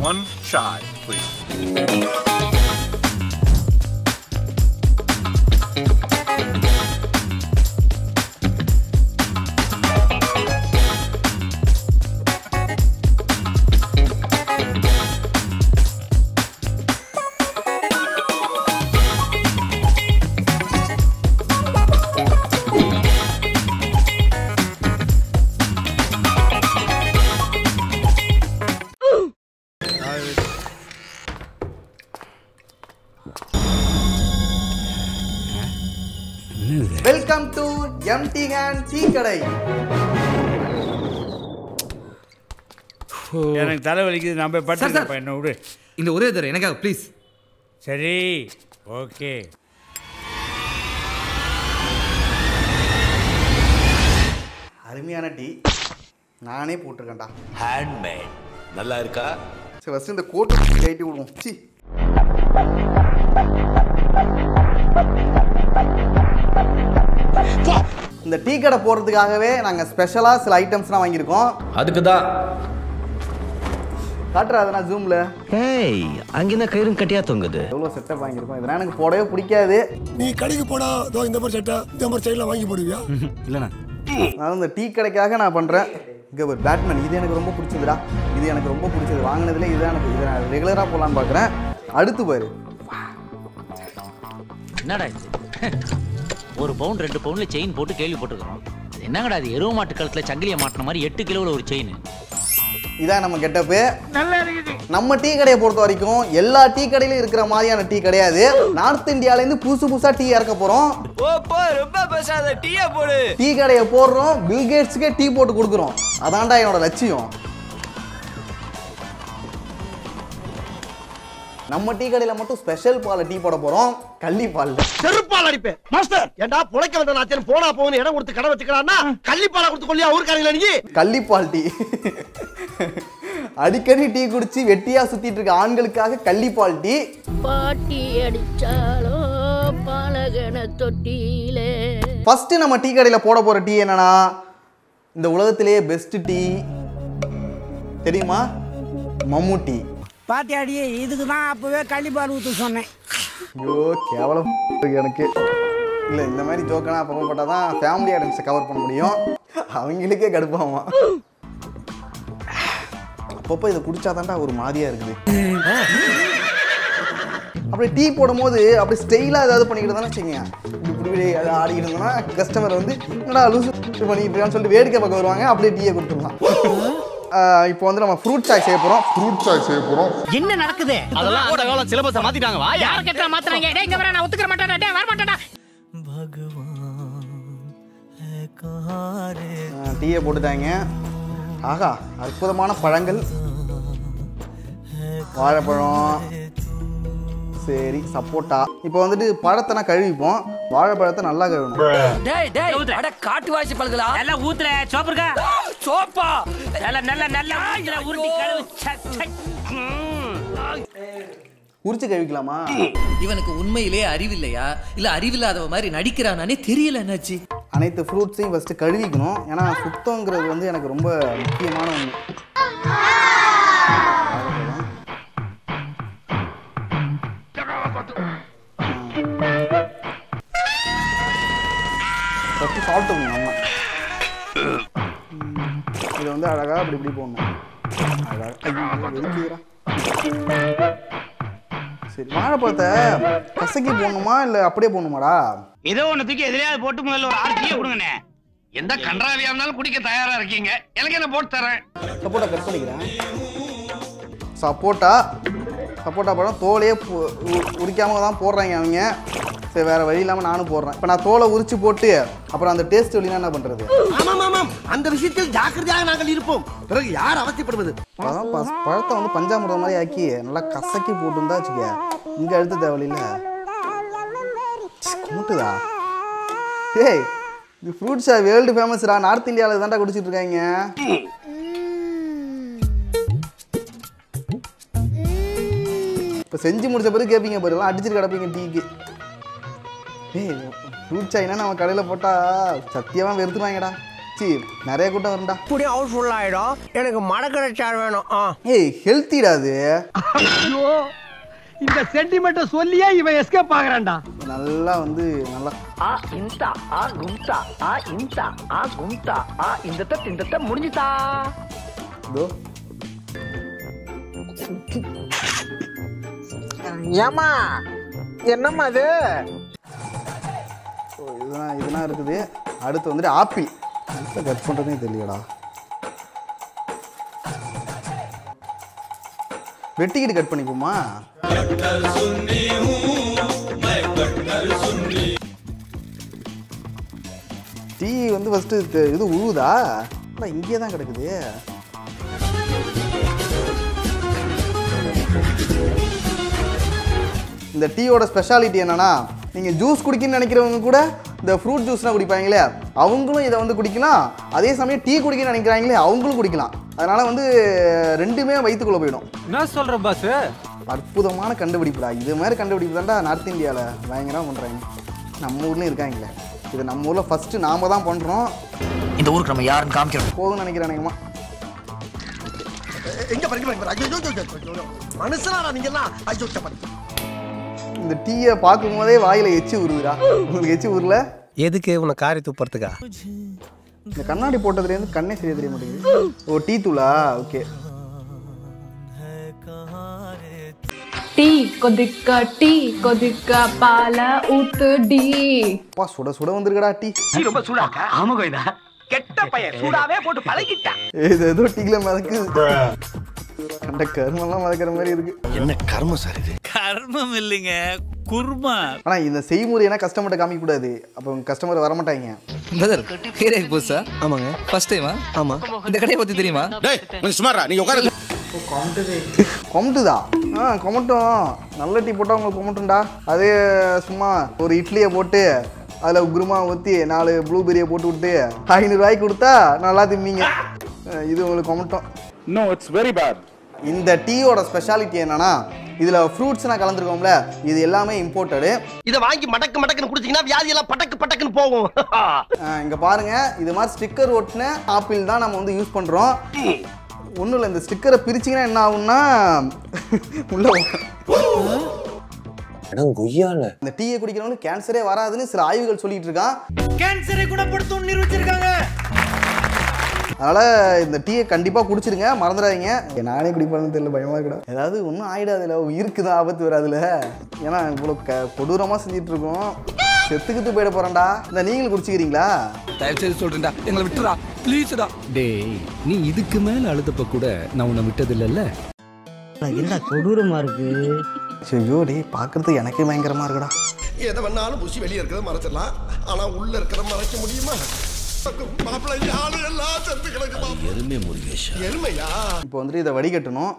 one chai, please. Welcome to empty hand tea கடை எனக்கு தலை வலிக்குது நான் போய் சார், சார். படுத்துக்கப்பா என்ன விடு இந்த ஒரே தடவை எனக்காக ப்ளீஸ் சரி ஓகே அருமையான டீ நானே போட்டிருக்கேன்டா ஹேண்ட்மேட் நல்லா இருக்கா சரி ஃபஸ்ட்டு இந்த கோட்டு கைட்டி விடுவோம் சி இந்த டீ கடை போடுறதுக்காகவே நாங்கள் ஸ்பெஷலாக சில ஐட்டம்ஸ்லாம் வாங்கியிருக்கோம் அதுக்கு தான் காட்டுறா அதெல்லாம் ஜூமில் ஏய் அங்கிருந்த கயிறும் கட்டியா தொங்குது எவ்வளோ செட்டப் வாங்கியிருக்கோம் இதெல்லாம் எனக்கு போடவே பிடிக்காது நீ கடைக்கு போனா இதோ இந்த மாதிரி சட்டை இந்த மாதிரி சைட்லாம் வாங்கி போடுவியா இல்லைண்ணா அதாவது இந்த டீ கடைக்காக நான் பண்ணுறேன் இங்கே ஒரு பேட்மேன் இது எனக்கு ரொம்ப பிடிச்சதுடா இது எனக்கு ரொம்ப பிடிச்சது வாங்கினதுல இதுதான் எனக்கு இதை நான் ரெகுலராக போகலான்னு பார்க்குறேன் அடுத்து பாரு என்னடா இது ஒரு பவுன் ரெண்டு பவுன்ல செயின் போட்டு கேள்விப்பட்டிருக்கிறோம் இது என்னங்கடா இது எருவ மாட்டு கழுத்துல சங்கிலியை மாட்டின மாதிரி எட்டு கிலோவில் ஒரு செயின் இதான் நம்ம கெட்டப்பு நம்ம டீ கடையை பொறுத்த வரைக்கும் எல்லா டீ கடையிலும் இருக்கிற மாதிரியான டீ கிடையாது நார்த் இந்தியாவிலேருந்து புதுசு புதுசாக டீ இறக்க போகிறோம் ஓப்போ ரொம்ப பேசாத டீயா போடு டீ கடையை போடுறோம் பில்கேட்ஸுக்கே டீ போட்டு கொடுக்குறோம் அதான்டா என்னோட லட்சியம் நம்ம டீ கடையில் மட்டும் ஸ்பெஷல் பால் டீ போட போகிறோம் கள்ளி பால் செருப்பால் அடிப்பேன் மாஸ்டர் ஏண்டா புழைக்க வந்த நாச்சன் போனா போகுன்னு இடம் கொடுத்து கடை வச்சுக்கிறான்னா கள்ளிப்பாலா கொடுத்து கொல்லியா ஊருக்காரங்களா நீ கள்ளிப்பால் டீ அடிக்கடி டீ குடிச்சு வெட்டியா சுத்திட்டு இருக்க ஆண்களுக்காக கள்ளிப்பால் டீ பாட்டி அடிச்சாலோ பாலகன தொட்டியிலே ஃபர்ஸ்ட் நம்ம டீ கடையில் போட போற டீ என்னன்னா இந்த உலகத்திலேயே பெஸ்ட் டீ தெரியுமா மம்முட்டி பாத்தியாடி இதுக்கு தான் அப்பவே கள்ளிப்பால் ஊற்ற சொன்னேன் ஐயோ கேவலம் இருக்கு எனக்கு இல்லை இந்த மாதிரி ஜோக்கெல்லாம் அப்பப்போ போட்டால் தான் ஃபேமிலி ஆடியன்ஸை கவர் பண்ண முடியும் அவங்களுக்கே கடுப்பாமா அப்பப்போ இதை குடிச்சாதான்டா ஒரு மாதிரியா இருக்குது அப்படி டீ போடும்போது அப்படி ஸ்டைலாக ஏதாவது பண்ணிக்கிட்டு தானே வச்சுக்கோங்க இப்படி இப்படி இப்படி அதை ஆடிக்கிட்டு இருந்தோம்னா கஸ்டமர் வந்து என்னடா லூசு பண்ணிக்கிட்டு இருக்கான்னு சொல்லிட்டு வேடிக்கை பார்க்க வருவாங்க அப்படியே டீயை கொடுத்துடலாம் ஆஹ் இப்போ வந்து நம்ம ஃப்ரூட் சாய் செய்ய போகிறோம் ஃப்ரூட் சாய் செய்ய போகிறோம் என்ன நடக்குது அதெல்லாம் கூட காலம் சிலபஸை மாத்திட்டாங்க வா யார் கேட்டா மாத்துறாங்க டேய் இங்க வர நான் ஒத்துக்கிற மாட்டேன்டா டேய் வர மாட்டேன்டா டீயை போட்டுட்டாங்க ஆகா அற்புதமான பழங்கள் வாழைப்பழம் சரி சப்போட்டா இப்போ வந்துட்டு பழத்தை நான் கழுவிப்போம் வாழைப்பழத்தை நல்லா கழுவணும் டேய் டேய் அட காட்டு வாசி பல்களா நல்லா ஊத்துற சோப்பருக்கா சோப்பா நல்ல நல்ல நல்ல ஊத்துற உருட்டி கழுவு சக், சக். ம். உரிச்சு கழுவிக்கலாமா இவனுக்கு உண்மையிலே அறிவில்லையா இல்ல அறிவில்லாதவ மாதிரி நடிக்கிறானே தெரியல என்னாச்சு அனைத்து ஃப்ரூட்ஸையும் ஃபஸ்ட்டு கழுவிக்கணும் ஏன்னா சுத்தங்கிறது வந்து எனக்கு ரொம்ப முக்கியமான ஒன்று ஃபஸ்ட்டு சாப்பிட்டுக்கணும் நம்ம இதை வந்து அழகாக அப்படி இப்படி போடணும் அழகாக ஐயோ, எதுக்குதுடா? சரி வாழைப்பழத்தை கசக்கி போடணுமா இல்லை அப்படியே போடணுமாடா ஏதோ ஒண்ணு தூக்கி எதிரையாவது போட்டு முதல்ல ஒரு ஆறு டீயை கொடுங்கண்ணே எந்த கன்றாவியா இருந்தாலும் குடிக்க தயாரா இருக்கீங்க எனக்கு என்ன போட்டு தரேன் சப்போட்டா கட் பண்ணிக்கிறேன் சப்போட்டா சப்போட்டா பழம் தோலையே பு- உ- உரிக்காம தான் போடுறாங்க அவங்க சரி வேற வழி இல்லாமல் நானும் போடுறேன் இப்போ நான் தோலை உரிச்சு போட்டு அப்புறம் அந்த டேஸ்ட் வழினா என்ன பண்ணுறது ஆமாம் ஆமாம் அந்த விஷயத்தில் ஜாக்கிரதையாக நாங்கள் இருப்போம் பிறகு யார் அவசியப்படுவது அதான் ப- பழத்தை வந்து பஞ்சாமிரதம் மாதிரி ஆக்கி நல்லா கசக்கி போட்டுருந்தா வச்சுக்க இங்கே அழுத்த தேவையில்ல கும்பிட்டுதா டேய் இது ஃப்ரூட்ஸா வேர்ல்டு ஃபேமஸ்டா நார்த் இந்தியாவில் தான்டா குடிச்சிட்டு இருக்காங்க இப்போ செஞ்சு முடிச்ச பிறகு கேட்பீங்க பாரு எல்லாம் அடிச்சிட்டு கிடப்பீங்க டீக்கு ஏய் ஃப்ரூட் சாய்னா நம்ம கடையில் போட்டால் சத்தியமாக வெறுத்துருவாங்கடா சி நிறைய கூட்டம் வரும்டா இப்படி ஹவுஸ்ஃபுல் ஆயிடும் எனக்கு மடக்கடை சார் வேணும் ஆ ஏய் ஹெல்த்திடா அது ஐயோ இந்த சென்டிமெண்ட்டை சொல்லியே இவன் எஸ்கேப் ஆகுறான்டா நல்லா வந்து நல்லா ஆ இந்தா ஆ கும்தா ஆ இந்தா ஆ கும்தா ஆ இந்த தட் இந்த தட் முடிஞ்சுதா இதோ ஏமா என்னம்மா அது ஓ, இதெல்லாம் இதெல்லாம் இருக்குது அடுத்து வந்துட்டு ஆப்பிள் இப்போ கட் பண்ணுறதே தெரியலடா வெட்டிக்கிட்டு கட் பண்ணிப்போமா டீ வந்து ஃபஸ்ட்டு இது உழுவுதா ஆனால் இங்கே தான் கிடக்குது இந்த டீயோட ஸ்பெஷாலிட்டி என்னன்னா நீங்கள் ஜூஸ் குடிக்கணும்னு நினைக்கிறவங்க கூட இந்த ஃப்ரூட் ஜூஸ்லாம் குடிப்பாங்களே அவங்களும் இதை வந்து குடிக்கலாம் அதே சமயம் டீ குடிக்கணும்னு நினைக்கிறாங்களே அவங்களும் குடிக்கலாம் அதனால் வந்து ரெண்டுமே வயிற்றுக்குள்ளே போயிடும் என்ன சொல்ற பாஸ் அற்புதமான கண்டுபிடிப்புடா இது மாதிரி கண்டுபிடிப்பு தான்டா நார்த் இந்தியாவில் பயங்கரமாக பண்ணுறாங்க நம்ம ஊர்லேயும் இருக்காங்களே இது நம்ம ஊரில் ஃபஸ்ட்டு நாம தான் பண்ணுறோம் இந்த ஊருக்கு நம்ம யாருன்னு காமிக்கிறோம் போதும்னு நினைக்கிறேன் எங்க படிக்க ஐயோ ஐயோ, ஐயோ, ஐயோ, ஐயோ. மனுஷனாடா நீங்க எல்லாம் ஐயோ சப்பா. இந்த டீயை பார்க்கும் போதே வாயில் எச்சி உருதுடா உங்களுக்கு எச்சி உருல எதுக்கு உன்னை காரி துப்புறதுக்கா இந்த கண்ணாடி போட்டதுலேருந்து கண்ணே சரியா தெரிய மாட்டேங்குது ஓ டீ தூளா ஓகே டீ கொதிக்க டீ கொதிக்க பால ஊத்து டி அப்பா சுட சுட வந்திருக்கடா டீ ரொம்ப சூடாக்கா ஆமா கோயிதா கெட்ட பையன் சூடாவே போட்டு பழகிட்டான் இது ஏதோ டீல மிதக்குது கண்ட கருமெல்லாம் மிதக்கிற மாதிரி இருக்கு என்ன கர்மம் சார் இது கர்மம் இல்லைங்க குர்மா ஆனா இந்த செய்முறை என்ன கஸ்டமர்கிட்ட காமிக்க கூடாது அப்போ கஸ்டமர் வரமாட்டாங்க பிரதர் ஏரியாக்கு புதுசா ஆமாங்க ஃபர்ஸ்ட் டைமா ஆமா இந்த கடையை பத்தி தெரியுமா சுமாரா நீங்க உட்கார கொமட்டுதா ஆ கொமட்டும் நல்ல டீ போட்டால் உங்களுக்கு கொமட்டும்டா அதே சும்மா ஒரு இட்லியை போட்டு அதில் குருமா ஊற்றி நாலு ப்ளூபெரியை போட்டு விட்டு ஐநூறுரூவாய்க்கு கொடுத்தா நல்லா திம்பிங்க அஹ் இது உங்களுக்கு கொமட்டும் நோ இட்ஸ் வெரி பேட் இந்த டீயோட ஸ்பெஷாலிட்டி என்னன்னா இதில் ஃப்ரூட்ஸ்லாம் கலந்துருக்கோம்ல இது எல்லாமே இம்போர்ட்டடு இத வாங்கி மடக்கு மடக்குன்னு குடிச்சீங்கன்னா வியாதி எல்லாம் பட்டக்கு பட்டக்குன்னு போகும் இங்கே பாருங்க இது மாதிரி ஸ்டிக்கர் ஒட்டின ஆப்பிள் தான் நம்ம வந்து யூஸ் பண்ணுறோம் ஒன்றும் இல்லை இந்த ஸ்டிக்கரை பிரிச்சிங்கன்னா என்ன ஆகும்னா உள்ள இந்த டீயை குடிக்கிறவங்களுக்கு கேன்சரே வராதுன்னு சில ஆய்வுகள் சொல்லிட்டு இருக்கான் கேன்சரை குணப்படுத்தும் நிரூபிச்சிருக்காங்க அதனால் இந்த டீயை கண்டிப்பாக குடிச்சிருங்க மறந்துடாதீங்க நானே குடிப்பேன்னு தெரியல பயமாக இருக்கடா ஏதாவது ஒன்றும் ஆயிடாதுல உயிருக்கு தான் ஆபத்து வராதுல ஏன்னா இவ்வளோ க கொடூரமாக செஞ்சுட்டு இருக்கோம் செத்துக்கிட்டு போயிட போகிறேன்டா இந்த நீங்களும் குடிச்சிக்கிறீங்களா தயவு செய்து சொல்றேன்டா எங்களை விட்டுறா ப்ளீஸ்டா டேய் நீ இதுக்கு மேல அழுதப்ப கூட நான் உன்னை விட்டது இல்லல்ல என்ன கொடூரமா இருக்கு ஐயோ டேய் பார்க்கறதுக்கு எனக்கே பயங்கரமாக இருக்குடா எதை வேணாலும் புசி வெளியே இருக்கிறத மறைச்சிடலாம் ஆனா உள்ள இருக்கிறத மறைக்க முடியுமா மாப்பிள்ளை ஆளு எல்லாம் செத்து கிடக்குமா எருமே முருகேஷ் எருமையா இப்போ வந்துட்டு இதை வடிகட்டணும்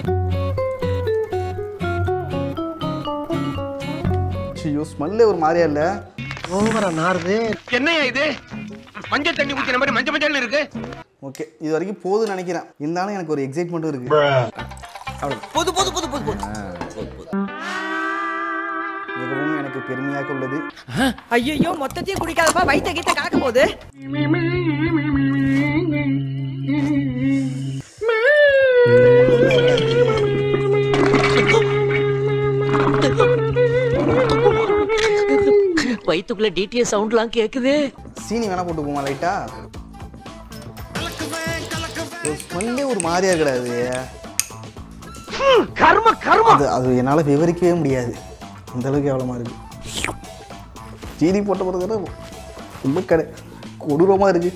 ஐயோ ஸ்மெல்லே ஒரு மாதிரியா இல்லை ஓவரா நாருது என்னையா இது மஞ்சள் தண்ணி ஊத்தின மாதிரி மஞ்சள் மஞ்சள் இருக்கு ஓகே இது வரைக்கும் போதும்னு நினைக்கிறேன் இருந்தாலும் எனக்கு ஒரு எக்ஸைட்மெண்ட்டும் இருக்கு போது போது போது போது போது மிகவும் எனக்கு பெருமையாக உள்ளது ஐயோ மொத்தத்தையும் குடிக்காதப்பா வயித்த கீத்த காக்க போகுது வயித்துக்குள்ள டிடிஎஸ் சவுண்ட்லாம் கேக்குது சீனி வேணா போட்டுக்குமா லைட்டா ஸ்மெல்லே ஒரு மாதிரியா கிடையாது கர்ம கர்ம அது அது என்னால் விவரிக்கவே முடியாது அந்த அளவுக்கு கேவலமாக இருக்கு சீனி போட்ட பிறகு ரொம்ப கடை கொடூரமாக இருக்கு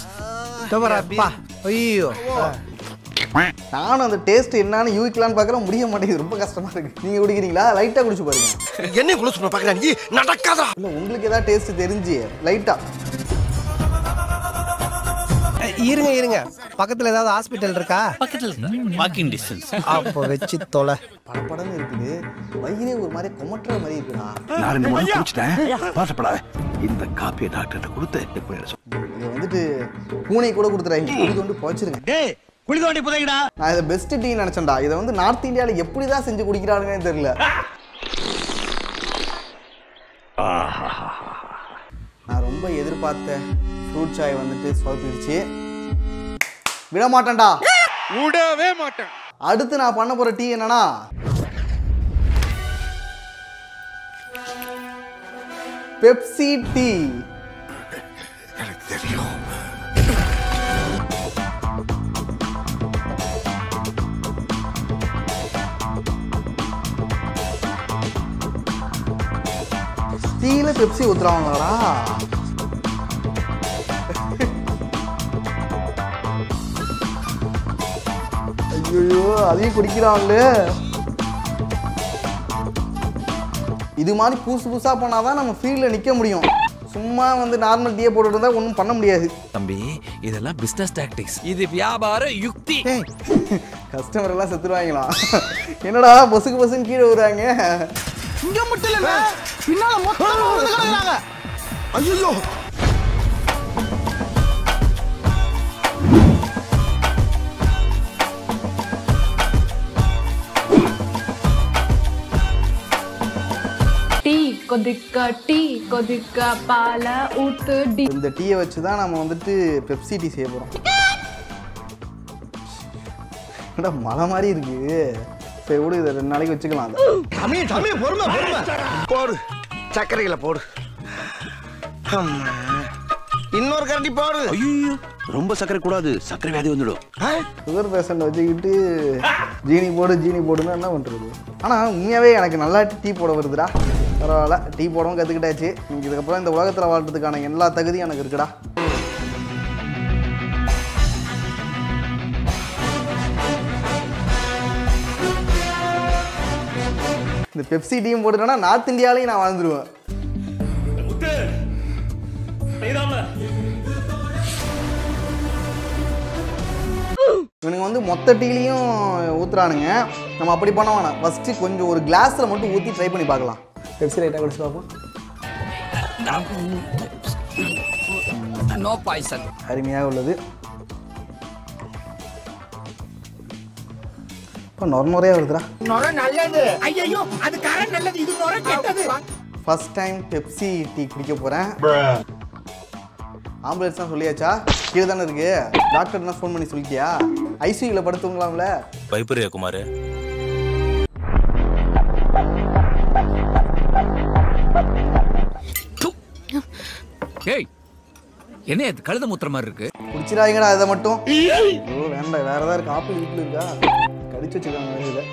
ஐயோ நானும் அந்த டேஸ்ட் என்னன்னு யூகிக்கலான்னு பார்க்குறேன் முடிய மாட்டேங்குது ரொம்ப கஷ்டமா இருக்கு நீங்க குடிக்கிறீங்களா லைட்டா குடிச்சு பாருங்க என்ன குள்ள சொல்ல பாக்குறேன் நீ நடக்காதா இல்ல உங்களுக்கு ஏதாவது டேஸ்ட் தெரிஞ்சு லைட்டா இருங்க இருங்க பக்கத்துல ஏதாவது ஹாஸ்பிட்டல் இருக்கா பக்கத்துல வாக்கிங் டிஸ்டன்ஸ் அப்போ வச்சு தொலை படப்படன்னு இருக்குது வயிறே ஒரு மாதிரி கொமட்டுற மாதிரி இருக்குடா நான் ரெண்டு மூணு குடிச்சிட்டேன் பாசப்படாத இந்த காப்பியை டாக்டர்கிட்ட கொடுத்து இதை வந்துட்டு பூனை கூட கொடுத்துறாங்க குடி கொண்டு போச்சிருங்க டேய் குழி தோண்டி புதைங்கடா நான் இதை பெஸ்ட் டீ நினைச்சேன்டா இதை வந்து நார்த் இந்தியாவில் எப்படி தான் செஞ்சு குடிக்கிறானுங்கன்னு தெரியல நான் ரொம்ப ரொம்ப எதிர்பார்த்த ஃப்ரூட் சாய் வந்துட்டு சொதப்பிடுச்சு விட மாட்டேன்டா விடவே மாட்டேன் அடுத்து நான் பண்ண போற டீ என்னன்னா பெப்சி டீ எனக்கு தெரியும் டீல பெப்சி ஊத்துறாங்களா ஐயோ அதையும் குடிக்கிறாங்களே இது மாதிரி புதுசு புதுசா பண்ணாதான் நம்ம ஃபீல்டில் நிற்க முடியும் சும்மா வந்து நார்மல் டீயை போட்டுட்டு இருந்தா ஒன்றும் பண்ண முடியாது தம்பி இதெல்லாம் பிசினஸ் டாக்டிக்ஸ் இது வியாபார யுக்தி கஸ்டமர் எல்லாம் செத்துருவாங்களாம் என்னடா பொசுக்கு பொசுன்னு கீழே விடுறாங்க இங்க மட்டும் இல்ல பின்னால மொத்தம் ஐயோ டீ கொதிக்க டீ கொதிக்க பால ஊத்து டி இந்த டீயை வச்சு தான் நம்ம வந்துட்டு பெப்சி டீ செய்ய போகிறோம் என்னடா மலை மாதிரி இருக்கு சரி விடு இதை ரெண்டு நாளைக்கு வச்சுக்கலாம் அதை. தமிழ் தமிழ் பொறுமை பொறுமை போடு சர்க்கரைகளை போடு அம்மா. இன்னொரு கரண்டி போடு ஐயோ ரொம்ப சக்கரை கூடாது சக்கரை வியாதி வந்துடும் சுகர் பேஷண்ட் வச்சுக்கிட்டு ஜீனி போடு ஜீனி போடுன்னா என்ன பண்ணுறது ஆனால் உண்மையாகவே எனக்கு நல்லா டீ போட வருதுடா பரவாயில்ல டீ போடவும் கற்றுக்கிட்டாச்சு இதுக்கப்புறம் இந்த உலகத்தில் வாழ்றதுக்கான எல்லா தகுதியும் எனக்கு இருக்குடா இந்த பெப்சி டீம் போட்டுட்டேன்னா நார்த் இந்தியாலையும் நான் வாழ்ந்துருவேன் இவனுங்க வந்து மொத்த டீலையும் ஊத்துறானுங்க நம்ம அப்படி பண்ண வேணாம் ஃபஸ்ட்டு கொஞ்சம் ஒரு கிளாஸில் மட்டும் ஊற்றி ட்ரை பண்ணி பார்க்கலாம் பெப்சி லைட்டாக குடிச்சு பார்ப்போம் நோ பாய்சன் அருமையாக உள்ளது இப்போ நொறநுறையாக வருதுடா நல்லது ஐயோ அது கரண்ட் நல்லது இது நுர கெட்டது ஃபர்ஸ்ட் டைம் பெப்சி டீ குடிக்க போகிறேன் ஆம்புலன்ஸ் தான் சொல்லியாச்சா கீழே தானே இருக்கு டாக்டர் என்ன ஃபோன் பண்ணி சொல்லிட்டியா ஐசியூவில் படுத்துங்களாம்ல பயப்படுறியா குமார் ஏய் என்ன இது கழுத மூத்திர மாதிரி இருக்கு குடிச்சிடாதீங்கடா அதை மட்டும் ஐயோ வேண்டாம் வேற ஏதாவது இருக்கு ஆப்பிள் வீட்டில் இருக்கா கடிச்சு வச்சுருக்காங்க வேற இதை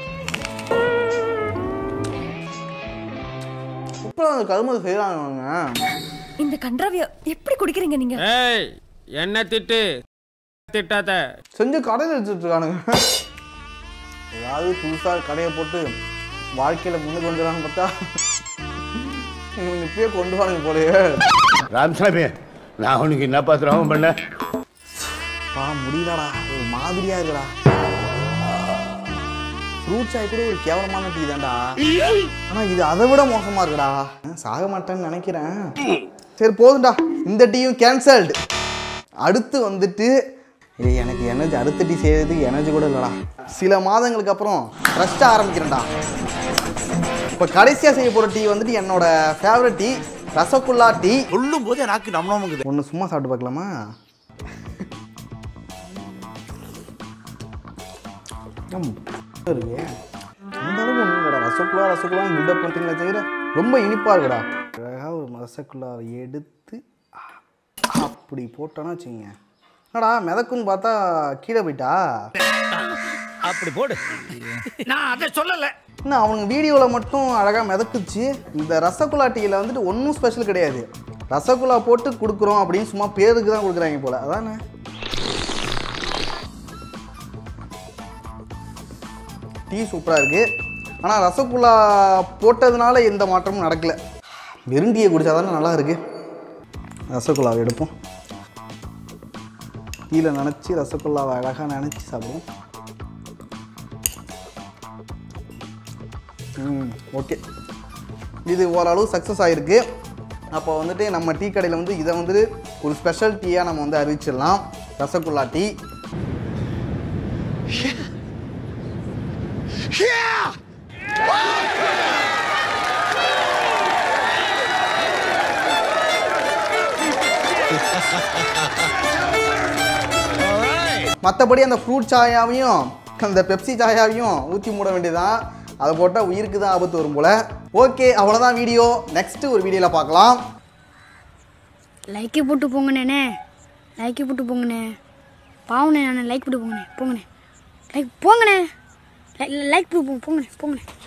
இப்போ அந்த கருமது செய்கிறாங்க இந்த கன்றாவிய எப்படி குடிக்கிறீங்க நீங்க ஏய் என்ன திட்டு திட்டாத செஞ்சு கடையில் வச்சுட்டு இருக்கானுங்க ஏதாவது புதுசாக கடையை போட்டு வாழ்க்கையில் முன்னுக்கு வந்துடலான்னு பார்த்தா இவங்க இப்பயே கொண்டு வாங்க போலயே ராமசாமி நான் உனக்கு என்னப்பா துரோகம் பண்ண பா முடியலடா ஒரு மாதிரியா இருக்குடா ஃப்ரூட் சாய் கூட ஒரு கேவலமான டீ தான்டா ஆனா இது அதை விட மோசமா இருக்குடா சாக மாட்டேன்னு நினைக்கிறேன் சரி போதும்டா இந்த டீயும் கேன்சல்டு அடுத்து வந்துட்டு ஏய் எனக்கு எனர்ஜி அடுத்த டீ செய்யறதுக்கு எனர்ஜி கூட இல்லைடா சில மாதங்களுக்கு அப்புறம் ரெஸ்ட் ஆரம்பிக்கிறேன்டா இப்போ கடைசியாக செய்ய போகிற டீ வந்துட்டு என்னோட ஃபேவரட் டீ ரசகுல்லா டீ சொல்லும் போது எனக்கு நம்மளோமுங்குது ஒன்று சும்மா சாப்பிட்டு பார்க்கலாமா ம், இருக்கு அந்த அளவுக்கு ஒன்றும் இல்லைடா ரசகுல்லா ரசகுல்லான்னு பில்டப் பண்ணுறீங்களே தவிர ரொம்ப இனிப்பாக இருக்குடா அழகாக ஒரு ரசகுல்லாவை எடுத்து அப்படி போட்டோன்னா வச்சுங்க என்னடா மிதக்குன்னு பார்த்தா கீழே போயிட்டா அப்படி போடு நான் அதை சொல்லல இன்னும் அவங்க வீடியோவில் மட்டும் அழகாக மிதக்குச்சு இந்த ரசகுல்லா டீயில் வந்துட்டு ஒன்றும் ஸ்பெஷல் கிடையாது ரசகுல்லா போட்டு கொடுக்குறோம் அப்படின்னு சும்மா பேருக்கு தான் கொடுக்குறாங்க போல அதானே டீ சூப்பராக இருக்குது ஆனால் ரசகுல்லா போட்டதுனால எந்த மாற்றமும் நடக்கல வெறும் டீயை குடிச்சா தானே நல்லா இருக்கு ரசகுல்லாவை எடுப்போம் டீல நினச்சி ரசகுல்லாவை அழகாக நினச்சி சாப்பிடுவோம் ம் ஓகே இது ஓரளவு சக்ஸஸ் ஆகிருக்கு அப்போ வந்துட்டு நம்ம டீ கடையில் வந்து இதை வந்து ஒரு ஸ்பெஷல் டீயாக நம்ம வந்து அறிவிச்சிடலாம் ரசகுல்லா டீ மற்றபடி அந்த ஃப்ரூட் சாயாவையும் அந்த பெப்சி சாயாவையும் ஊற்றி மூட வேண்டியதுதான் அதை போட்டால் உயிருக்கு தான் ஆபத்து வரும் போல் ஓகே அவ்வளோதான் வீடியோ நெக்ஸ்ட்டு ஒரு வீடியோவில் பார்க்கலாம் லைக்கே போட்டு போங்கண்ணே லைக்கே போட்டு போங்கண்ணே பாவண்ணே நான் லைக் போட்டு போங்கண்ணே போங்கண்ணே லைக் போங்கண்ணே லைக் போட்டு போங்க போங்கண்ணே போங்கண்ணே